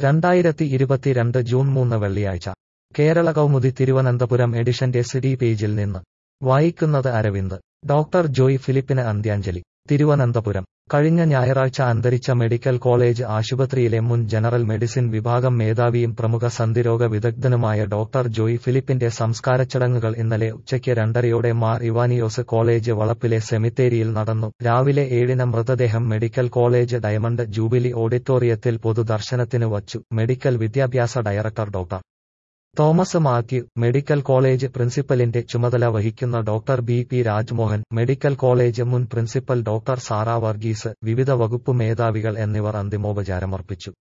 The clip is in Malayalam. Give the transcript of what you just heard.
രണ്ടായിരത്തി ഇരുപത്തിരണ്ട് ജൂൺ മൂന്ന് വെള്ളിയാഴ്ച കേരള കൗമുദി തിരുവനന്തപുരം എഡിഷന്റെ സിഡി പേജിൽ നിന്ന് വായിക്കുന്നത് അരവിന്ദ് ഡോക്ടർ ജോയ് ഫിലിപ്പിന് അന്ത്യാഞ്ജലി തിരുവനന്തപുരം കഴിഞ്ഞ ഞായറാഴ്ച അന്തരിച്ച മെഡിക്കൽ കോളേജ് ആശുപത്രിയിലെ മുൻ ജനറൽ മെഡിസിൻ വിഭാഗം മേധാവിയും പ്രമുഖ സന്ധിരോഗ വിദഗ്ധനുമായ ഡോക്ടർ ജോയ് ഫിലിപ്പിന്റെ സംസ്കാരച്ചടങ്ങുകൾ ഇന്നലെ ഉച്ചയ്ക്ക് രണ്ടരയോടെ മാർ ഇവാനിയോസ് കോളേജ് വളപ്പിലെ സെമിത്തേരിയിൽ നടന്നു രാവിലെ ഏഴിന് മൃതദേഹം മെഡിക്കൽ കോളേജ് ഡയമണ്ട് ജൂബിലി ഓഡിറ്റോറിയത്തിൽ പൊതുദർശനത്തിന് വച്ചു മെഡിക്കൽ വിദ്യാഭ്യാസ director doctor Thomas Mathew medical college പ്രിൻസിപ്പലിന്റെ ചുമതല വഹിക്കുന്ന doctor B P Rajmohan medical college മുൻ പ്രിൻസിപ്പൽ ഡോക്ടർ സാറ വർഗീസ് വിവിധ വകുപ്പ് മേധാവികൾ എന്നിവർ അന്തിമോപചാരമർപ്പിച്ചു